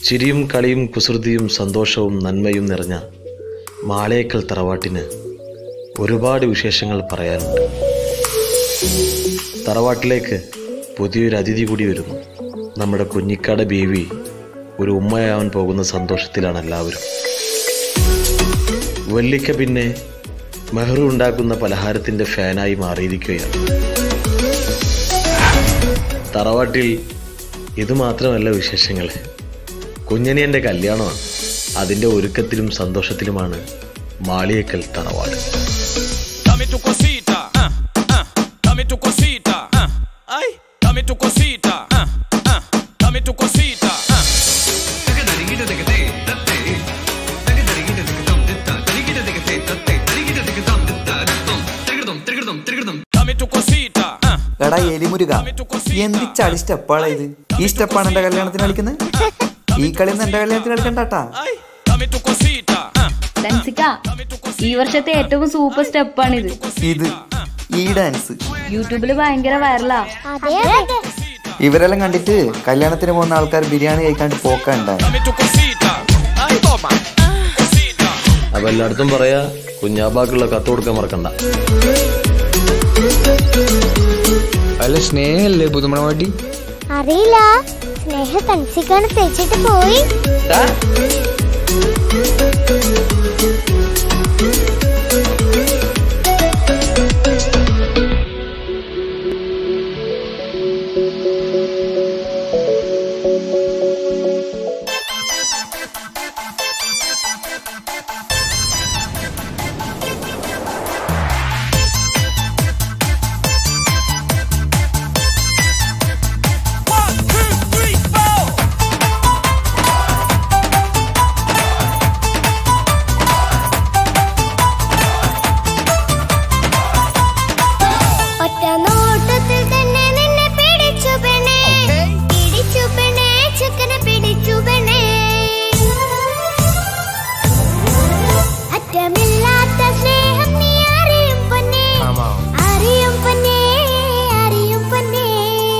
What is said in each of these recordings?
ചിരിയും കളിയും കുസൃതിയും സന്തോഷവും നന്മയും നിറഞ്ഞ മാളേക്കൽ തറവാട്ടിന് ഒരുപാട് വിശേഷങ്ങൾ പറയാനുണ്ട് തറവാട്ടിലേക്ക് പുതിയൊരു അതിഥി കൂടി വരുന്നു നമ്മുടെ കുഞ്ഞിക്കാട് ബീവി ഒരു ഉമ്മയാവാൻ പോകുന്ന സന്തോഷത്തിലാണ് എല്ലാവരും വല്ലിക്ക പിന്നെ മെഹ്റു ഉണ്ടാക്കുന്ന പലഹാരത്തിന്റെ ഫാനായി മാറിയിരിക്കുകയാണ് തറവാട്ടിൽ ഇത് മാത്രമല്ല വിശേഷങ്ങൾ കുഞ്ഞനിയന്റെ കല്യാണമാണ് അതിന്റെ ഒരുക്കത്തിലും സന്തോഷത്തിലുമാണ് മാളിയേക്കൽ തറവാട് Dame tu cosita, ah, ah, dame tu cosita, ah, ay, dame tu cosita, ah, ah, dame tu cosita, ah. Dame tu cosita, ah, എടാ എലിമുരുക എന്ത് ചളി സ്റ്റെപ്പാളാ ഇത് ഈ സ്റ്റെപ്പാണ് എന്റെ കല്യാണത്തിന് കളിക്കുന്നത് ഈ കളിയൊന്നും എന്റെ കല്യാണത്തിന് കളിക്കണ്ടാട്ടാ ay, dame tu cosita, ah, ഡൻസിക്ക ഈ വർഷത്തെ ഏറ്റവും സൂപ്പർ സ്റ്റെപ്പാണിത് ഇത് ഈ ഡാൻസ് യൂട്യൂബിൽ ഭയങ്കര വൈറലാ ഇവരെല്ലാം കണ്ടിട്ട് കല്യാണത്തിന് പോകുന്ന ആൾക്കാർ biryani കഴിക്കാണ്ട് പോക്കണ്ടായി dame tu cosita, ay, toma, cosita. അപ്പൊ എല്ലായിടത്തും പറയാ കുഞ്ഞാപ്പാക്കുള്ള കത്ത് കൊടുക്കാൻ മറക്കണ്ട അല്ല സ്നേഹല്ലേ പുതുമണവാട്ടി അറിയില്ല സ്നേഹ കൺസിക്കാണ് തെച്ചിട്ട് പോയി One, two, three, four. ഒറ്റ നോട്ടത്തിൽ തന്നെ നിന്നെ പിടിച്ചു പെണ്ണേ പിടിച്ചു പെണ്ണേ ചക്കനെ പിടിച്ചു പെണ്ണേ അറ്റമില്ലാത്ത സ്നേഹം നീ അറിയും പൊന്നേ അറിയും പൊന്നേ അറിയും പൊന്നേ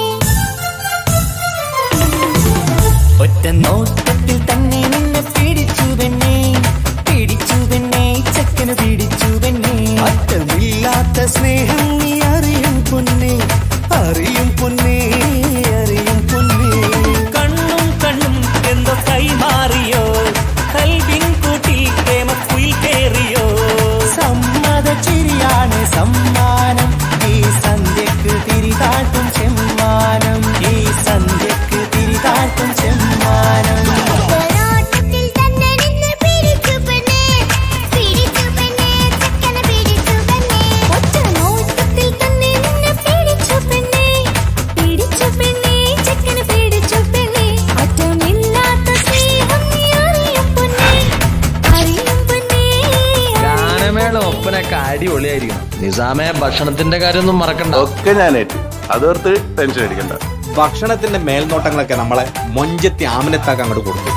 ഒറ്റ നോട്ടത്തിൽ തന്നെ നിന്നെ പിടിച്ചു തന്നെ പിടിച്ചു തന്നെ ചക്കന് പിടിച്ചു തന്നെ അറ്റമില്ലാത്ത സ്നേഹം നീ അറിയും പൊന്നെ അറിയും പൊന്നെ അറിയും പൊന്നെ കണ്ണും കണ്ണും എന്തോ കൈമാറിയോ കൽവിൻ കൂട്ടിൽ പ്രേമക്കുയിൽ കേറിയോ സമ്മത ചിരിയാണ് സമ്മാനം ഈ സന്ധ്യക്ക് തിരിതാട്ടും ചെമ്മാനം ഈ സന്ധ്യക്ക് തിരിതാട്ടും ചെമ്മാനം ഒറ്റനോട്ടത്തിൽ തന്നെ നിന്നെ പിടിച്ചു പെണ്ണേ പിടിച്ചു പെണ്ണേ ചക്കനെ പിടിച്ചു പെണ്ണേ ഒറ്റനോട്ടത്തിൽ തന്നെ നിന്നെ പിടിച്ചു പെണ്ണേ പിടിച്ചു പെണ്ണേ ചക്കനെ പിടിച്ചു പെണ്ണേ അറ്റമില്ലാത്ത സ്നേഹം നീ അറിയും പൊന്നേ അറിയും പൊന്നേ ഗാനമേള ഒപ്പനൊക്കെ അടിപൊളിയായിരിക്കണം നിസാമെ ഭക്ഷണത്തിന്റെ കാര്യമൊന്നും മറക്കണ്ട ഒക്കെ ഞാനേറ്റ് അതോർത്ത് ടെൻഷൻ അടിക്കണ്ട ഭക്ഷണത്തിന്റെ മേൽനോട്ടങ്ങളൊക്കെ നമ്മളെ മൊഞ്ചത്തി ആമനത്താക്ക് അങ്ങോട്ട് കൊടുത്തു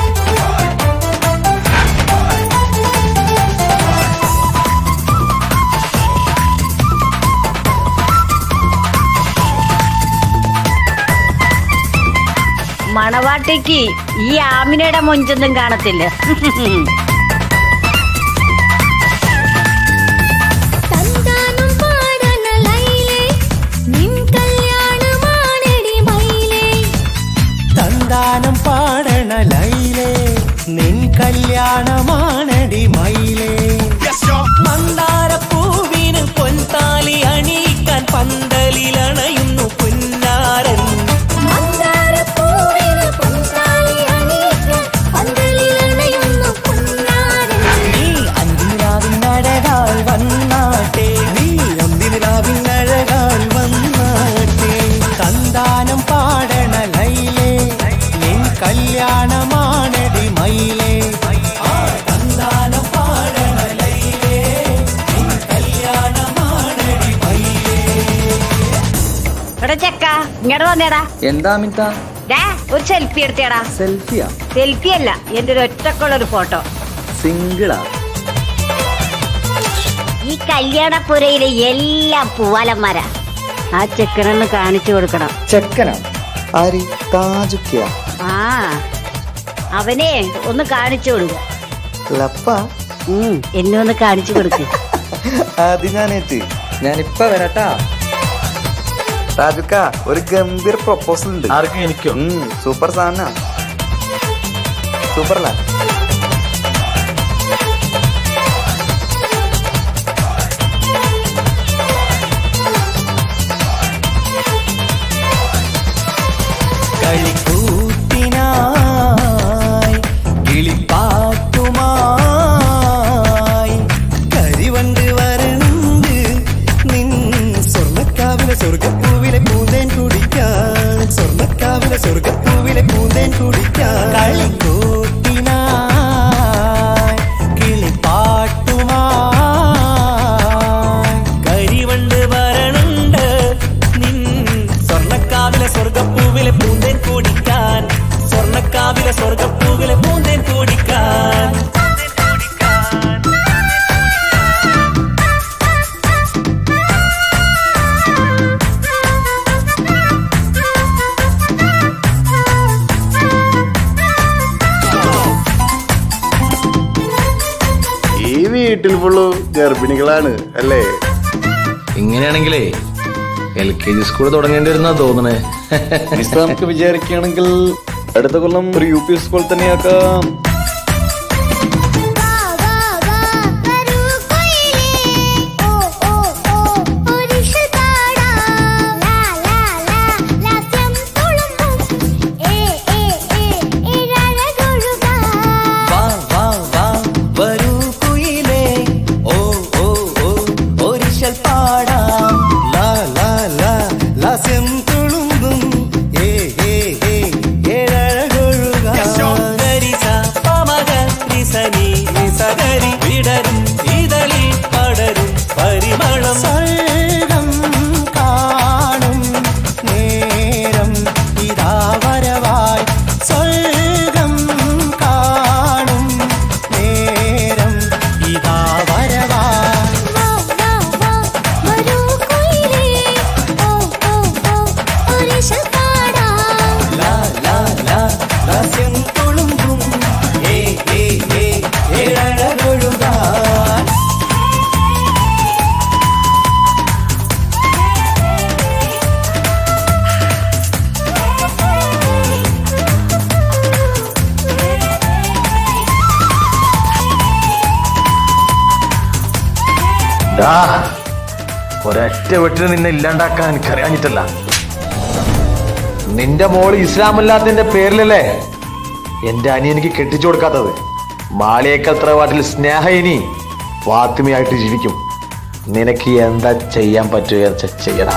മണവാട്ടിക്ക് ഈ ആമിനയുടെ മൊഞ്ചൊന്നും കാണത്തില്ല തന്താനം പാടണ ലൈലേ നിൻ കല്യാണമാണെടി മൈലേ തന്താനം പാടണ ലൈലേ നിൻ കല്യാണമാണടി മയിലേ മന്ദാരപ്പൂവിന് പൊൻതാലി അണിയിക്കാൻ പന്തലിലണയുന്നു പുന്നാരൻ മന്ദാരപ്പൂവിന് പൊൻതാലി അണിയിക്കാൻ പന്തലിലണയുന്നു പൊന്നാരൻ. നീ അന്തിനിലാവിനഴകാൽ വന്നാട്ടെ നീ അന്തിനിലാവിനഴകാൽ വന്നാട്ടെ തന്താനം പാടണ ലൈലേ നിൻ കല്യാണമാണടി മയിലേ ആ തന്താനം പാടണ ലൈലേ നിൻ കല്യാണമാണടി മയിലേ എടാ ചെക്ക ഇങ്ങോട്ട് വന്നേടാ എന്താ അമിത ഡാ ഒരു സെൽഫി എടുത്തേടാ സെൽഫിയാ സെൽഫി അല്ല എന്റെ ഒരു ഒറ്റക്കുള്ള ഒരു ഫോട്ടോ സിംഗിളാ ഈ കല്യാണപ്പുരയിലെ എല്ലാം പൂവാലന്മാരാ ആ ചെക്കനൊന്ന് കാണിച്ചു കൊടുക്കണം ചെക്കനാ ആര് താജുക്കിയ ആ അവനെ ഒന്ന് കാണിച്ചു കൊടുക്ക ലപ്പ ഉം, എന്നെ ഒന്ന് കാണിച്ചു കൊടുക്ക് അത് ഞാനേറ്റ് ഞാനിപ്പ വരാട്ടാ രാജുക്ക ഒരു ഗംഭീർ പ്രൊപ്പോസൽ ഉണ്ട് ആർക്കും എനിക്കോ ഉം, സൂപ്പർ സാധന സൂപ്പർ അല്ല കളിക്കൂത്തിനായി കിളിപ്പാട്ടുമായി കരിവണ്ട് വരണ്ട് നിൻ സ്വർണ്ണക്കാവിലെ സ്വർഗപ്പൂവിലെ പൂന്തേൻ കുടിക്കാൻ സ്വർണ്ണക്കാവിലെ സ്വർഗപ്പൂവിലെ പൂന്തേൻ കുടിക്കാൻ കളിക്കൂത്തിനായി കിളിപ്പാട്ടുമായി കരിവണ്ട് വരണുണ്ട് നിൻ സ്വർണ്ണക്കാവിലെ സ്വർഗപ്പൂവിലെ പൂന്തേൻ കുടിക്കാൻ സ്വർണ്ണക്കാവിലെ സ്വർഗപ്പൂവിലെ പൂന്തേൻ കുടിക്കാൻ ഈ വീട്ടിൽ ഫുള്ളു ഗർഭിണികളാണ് അല്ലേ ഇങ്ങനെയാണെങ്കിലേ എൽ കെ ജി സ്കൂൾ തുടങ്ങേണ്ടി വരുന്നാ തോന്നണേ മിസ് നമുക്ക് വിചാരിക്കുകയാണെങ്കിൽ അടുത്ത കൊല്ലം ഒരു യു പി സ്കൂൾ തന്നെയാക്കാം വാ വാ വാ വരൂ കുയിലേ ഓ ഓ ഓ ഒരിഷ് പാടാം ലാ ലാ ലാ ലാസ്യം തുളുമ്പും ഏ ഏ ഏ ഇഴഴകൊഴുകാം വാ വാ വാ വരൂ കുയിലേ ഓ ഓ ഓ ഒരിശൽ പാടാം ലാ ലാ ലാ ലാസ്യം തുളുമ്പും ഏ ഏ ഏ ഏഴഴകൊഴുകാം ഗരിസ പമഗ നിസനി നിസഗരി വിടരും ഇതളിൽ പടരും പരിമളം സ്വർഗം കാണും നേരം ഇതാ വരവായി സ്വർഗം കാണും നേരം ഇതാ വരവായി വാ വാ വാ വരൂ കുയിലേ ഓ ഓ ഓ ഒരിഷ് പാടാം ലാ ലാ ലാ ലാസ്യം തുളുമ്പും ഏ ഏ ഏ ഏഴഴകൊഴുകാൻ ഡാ, ഒരൊറ്റ വെട്ടിന് നിന്നെ ഇല്ലാണ്ടാക്കാൻ എനിക്കറിയാഞ്ഞിട്ടല്ല നിന്റെ മോള് ഇസ്ലാമല്ലാത്തതിന്റെ പേരിലല്ലേ എന്റെ അനിയനിക്ക് കെട്ടിച്ചു കൊടുക്കാത്തത് മാളിയേക്കൽ തറവാട്ടിൽ സ്നേഹ ഇനി ഫാത്തിമയായിട്ട് ജീവിക്കും നിനക്ക് എന്താ ചെയ്യാൻ പറ്റുക ചെയ്യടാ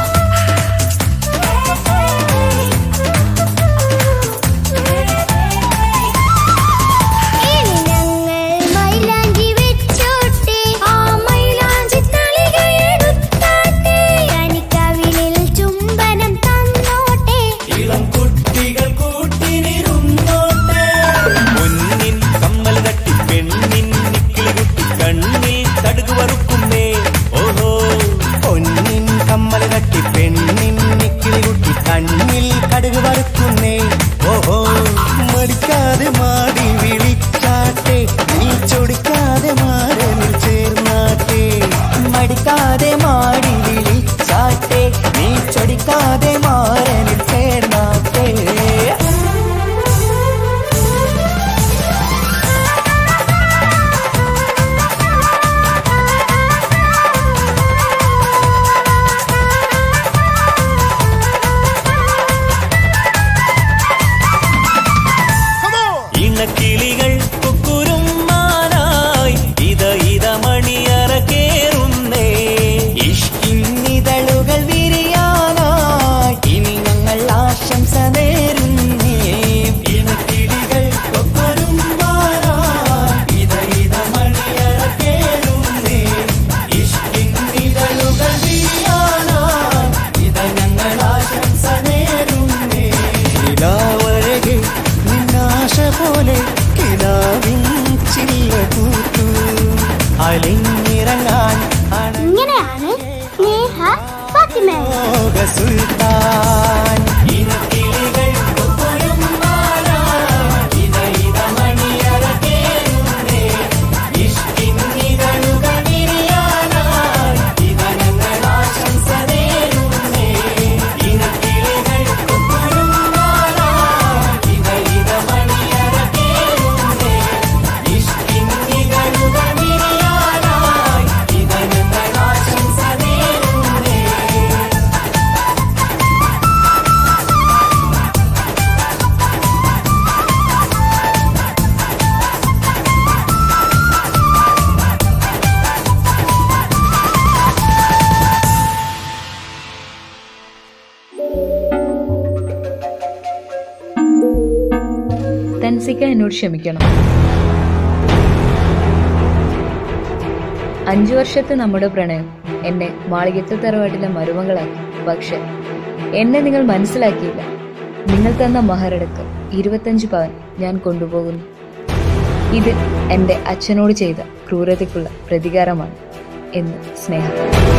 ഇനി ഞങ്ങൾ മൈലാഞ്ചി വെച്ചോട്ടെ ആ മൈലാഞ്ചി തളിക എടുത്താട്ടെ കനിക്കവിളിൽ ചുംബനം തന്നോട്ടെ ഇളം കുട്ടികൾ കൂട്ടിനിരുന്നോട്ടെ പൊന്നിൻ കമ്മൽ തട്ടി പെണ്ണിൻ നിക്കിളി കുട്ടി കണ്ണിൽ കടുക് വറുക്കുന്നേ ഓഹോ പൊന്നിൻ കമ്മൽ തട്ടി പെണ്ണിൻ നിക്കിളി കുട്ടി കണ്ണിൽ കടുക് വറുക്കുന്നേ ഓഹോ മടിക്കാതെ മാടി വിളിച്ചാട്ടെ നീ ചൊടിക്കാതെ മാറനിൽ ചേർന്നാട്ടെ മടിക്കാതെ മാടി വിളിച്ചാട്ടെ നീ ചൊടിക്കാതെ മാറനിൽ ചേർന്നാട്ടെ ഇണക്കിളികൾ കുക്കുരും മാനായി ഇത ഇത മണിയറ കേറുന്നേ ഇഷ്കിന്നിതളുകൾ വിരിയാനായി ഇനി ഞങ്ങൾ ആശംസ നേരുന്നേ ഇണക്കിളികൾ കൊക്കൊരും മാനായി ഇത ഇത മണിയറ കേറുന്നേ ഇഷ്കിന്നിതളുകൾ വിരിയാനായി ഇത ഞങ്ങൾ ആശംസ നേരുന്നേ നിലാവഴകെ നിന്നാശ പോലെ കിനാവിൻ ചില്ല കൂത്തു അലിഞ്ഞിറങ്ങാൻ ഇങ്ങനെയാണ് സ്നേഹ ഫാത്തിമ അണോക സുൽത്താൻ ഇനക്കിളികൾ കൊക്കൊരും മാല ഇത ഇത എന്നോട് ക്ഷമിക്കണം അഞ്ചു വർഷത്തെ നമ്മുടെ പ്രണയം എന്നെ മാളികത്തെ തറവാട്ടിലെ മരുമകളാക്കി പക്ഷെ എന്നെ നിങ്ങൾ മനസ്സിലാക്കിയില്ല നിങ്ങൾ തന്ന മഹരടക്ക് ഇരുപത്തഞ്ച് പവൻ ഞാൻ കൊണ്ടുപോകുന്നു ഇത് എന്റെ അച്ഛനോട് ചെയ്ത ക്രൂരതയ്ക്കുള്ള പ്രതികാരമാണ് എന്ന് സ്നേഹം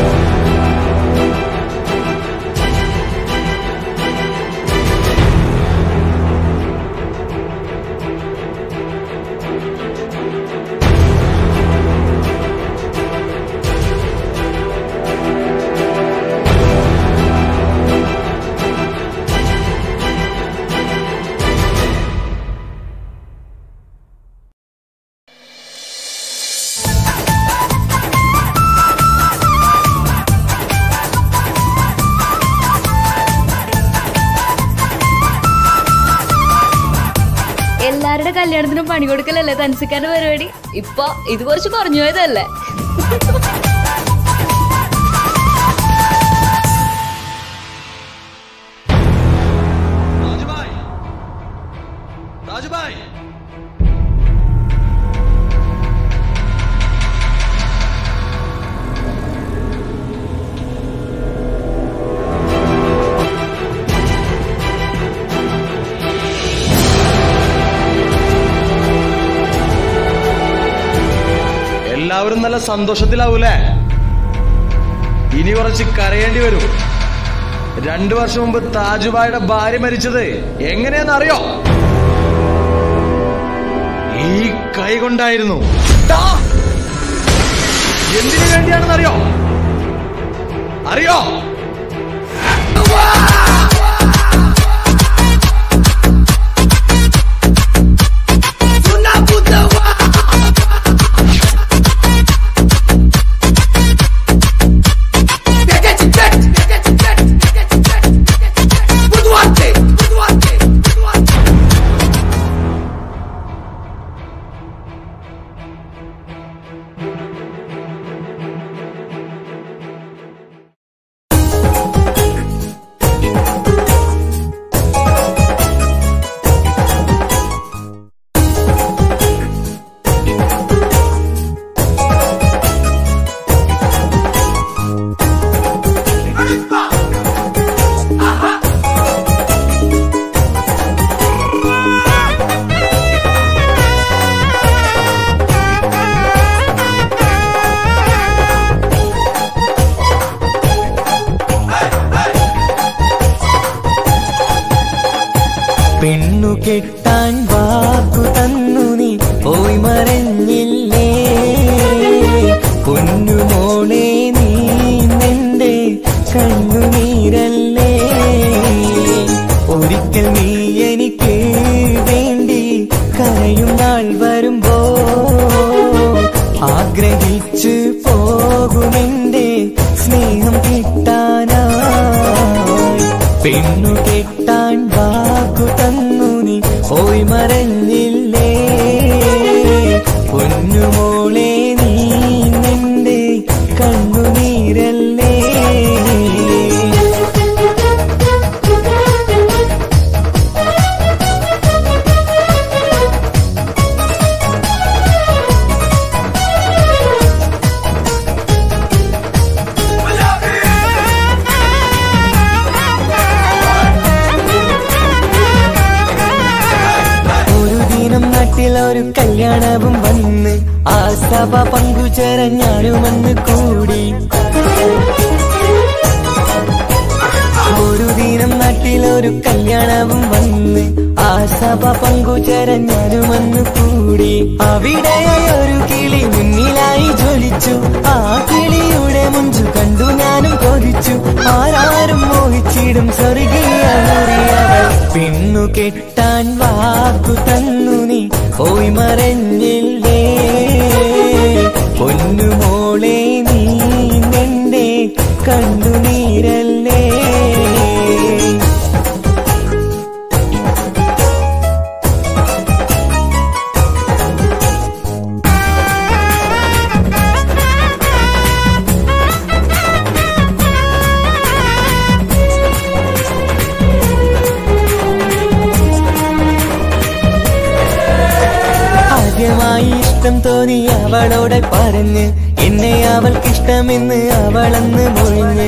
എല്ലാവരുടെ കല്യാണത്തിനും പണി കൊടുക്കലല്ലേ തൻസിക്കാന്റെ പരിപാടി ഇപ്പൊ ഇത് കുറച്ച് കുറഞ്ഞു പോയതല്ലേ രാജുഭായ് എല്ലാവരും നല്ല സന്തോഷത്തിലാവൂലേ ഇനി കുറച്ച് കരയേണ്ടി വരും രണ്ടു വർഷം മുമ്പ് താജുബായുടെ ഭാര്യ മരിച്ചത് എങ്ങനെയാണെന്നറിയോ ഈ കൈ കൊണ്ടായിരുന്നു ടാ! എന്തിനു വേണ്ടിയാണെന്നറിയോ അറിയോ പെണ്ണു കെട്ടാൻ വാക്കു തന്നു നീ പോയി മറഞ്ഞില്ലേ പൊന്നുമോളെ നീ നിന്റെ കണ്ണുനീരല്ലേ ഒരിക്കൽ നീ എനിക്ക് വേണ്ടി കരയും നാൾ വരുമ്പോ ആഗ്രഹിച്ചു പോകുമെന്റെ സ്നേഹം കിട്ടാനായി പെണ്ണു കെട്ടാൻ വാക്കു തന്നു നീ പോയി മറഞ്ഞില്ലേ പൊന്നുമോളെ നീ നിന്റെ കണ്ണുനീരല്ലേ ഒരു ദിനം നാട്ടിൽ ഒരു കല്യാണവും വന്ന് ആ സഭ പങ്കുചേരാൻ ഞാനും വന്ന് കൂടി ഒരു ദിനം നാട്ടിൽ ഒരു കല്യാണവും വന്ന് ആ സഭ പങ്കുചേരാൻ ഞാനും വന്ന് കൂടി അവിടെ ഒരു കിളി മുന്നിലായി ജ്വലിച്ചു ആ കിളിയുടെ മുഞ്ചു കണ്ടു ഞാനും കൊതിച്ചു ആരാരും മോഹിച്ചിടും സ്വർഗീയ മുറിയവൾ പെണ്ണു കെട്ടാൻ വാക്കു തന്നു നീ പോയി മറഞ്ഞില്ലേ പൊന്നുമോളെ നീ നിന്റെ കണ്ണുനീരല്ലേ ഇഷ്ടം തോന്നി അവളോടെ പറഞ്ഞ് എന്നെ അവൾക്കിഷ്ടമെന്ന് അവളന്ന് മൊഴിഞ്ഞ്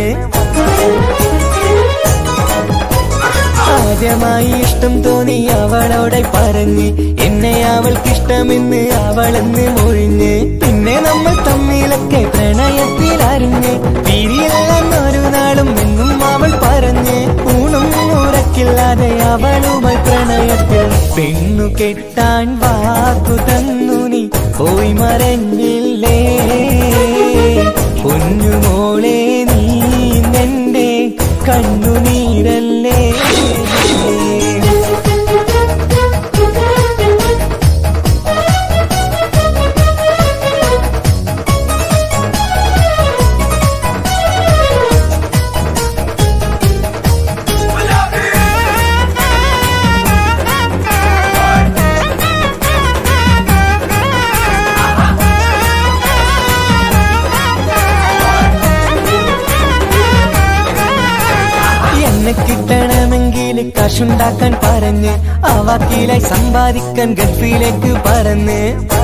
ആദ്യമായി ഇഷ്ടം തോന്നി അവളോടെ പറഞ്ഞ് എന്നെ അവൾക്കിഷ്ടമെന്ന് അവളെന്ന് മൊഴിഞ്ഞ് പിന്നെ നമ്മൾ തമ്മിലൊക്കെ പ്രണയത്തിലറിഞ്ഞ് പിരിയില്ലെന്നൊരു നാളും എന്നും അവൾ പറഞ്ഞ് ഊണും ഉറക്കില്ലാതെ അവളുമായി പ്രണയത്തിൽ പെണ്ണു കെട്ടാൻ വാക്കു തന്നു നീ പോയി മറഞ്ഞില്ലേ പൊന്നുമോളെ നീ നിന്റെ കണ്ണുനീരല്ലേ എന്നെ കിട്ടണമെങ്കിൽ കാശുണ്ടാക്കാൻ പറഞ്ഞ് ആ വാക്കിലായി സമ്പാദിക്കാൻ ഗൾഫിലേക്ക് പറന്ന്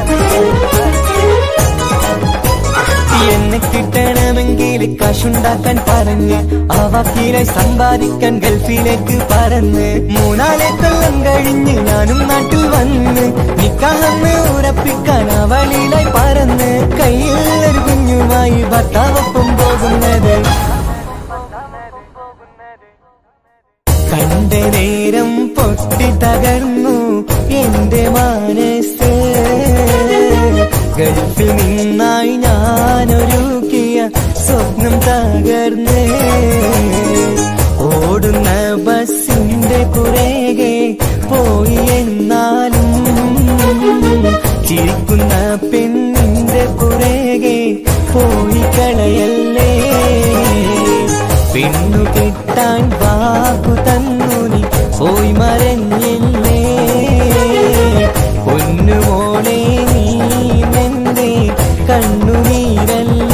എന്നെ കിട്ടണമെങ്കിൽ കാശുണ്ടാക്കാൻ പറഞ്ഞ് ആ വാക്കിലായി സമ്പാദിക്കാൻ ഗൾഫിലേക്ക് പറന്ന് മൂന്നാലെ കൊല്ലം കഴിഞ്ഞ് ഞാനും നാട്ടിൽ വന്ന് നിക്കാഹെന്ന് ഉറപ്പിക്കാൻ അവളിലായി പറന്ന് കയ്യിൽ ഒരു കുഞ്ഞുമായി ഭർത്താവൊപ്പം പോകുന്നത് കണ്ട നേരം പൊട്ടി തകർന്നു എന്റെ മനസ്സ് ഗൾഫിൽ നിന്നായി ഞാനൊരുക്കിയ സ്വപ്നം തകർന്ന് ഓടുന്ന ബസ്സിന്റെ പുറകെ പോയി എന്നാലും ചിരിക്കുന്ന പെണ്ണിന്റെ പുറകെ പോയി കളയല്ലേ പെണ്ണു കിട്ടാൻ വാക്കു തന്നു നീ പോയി മറഞ്ഞില്ലേ പൊന്നുമോളെ നീ നിന്റെ കണ്ണുനീരല്ലേ